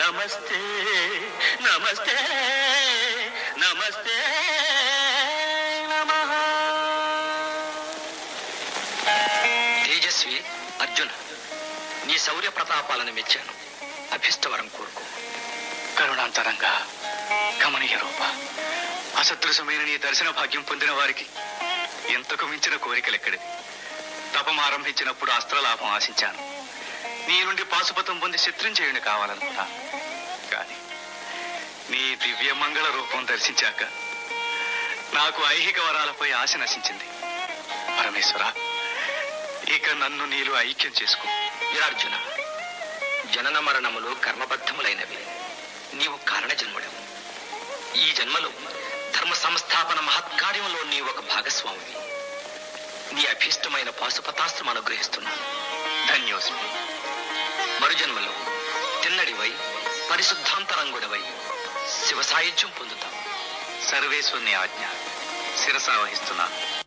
నమస్తే నమస్తే నమస్తే నమః తేజస్వి అర్జున నీ శౌర్య ప్రతాపాలను మెచ్చాను అభిష్టవరం కోరుకో కరుణాంతరంగా కమనీయ రూప అసదృశమైన నీ దర్శన భాగ్యం పొందిన వారికి ఎంతకు మించిన కోరికలెక్కడిది తపం ఆరంభించినప్పుడు అస్త్రలాభం ఆశించాను నీ నుండి పాశుపతం పొంది చిత్రించేయుని కావాలనుకున్నా కానీ నీ దివ్య మంగళ రూపం దర్శించాక నాకు ఐహిక వరాలపై ఆశ నశించింది పరమేశ్వర ఇక నన్ను నీలో ఐక్యం చేసుకో వీరార్జున జనన మరణములు కర్మబద్ధములైనవి నీవు కారణ జన్ముడవు ఈ జన్మలో ధర్మ సంస్థాపన మహత్కార్యంలో నీవు ఒక భాగస్వామివి నీ అభీష్టమైన పాశుపతాస్త్రం అనుగ్రహిస్తున్నాను ధన్యోస్మి మరుజన్మలో తిన్నడివై పరిశుద్ధాంతరంగుడవై శివ సాయుధ్యం పొందుతావు సర్వేశ్వరుని ఆజ్ఞ శిరసా వహిస్తున్నాను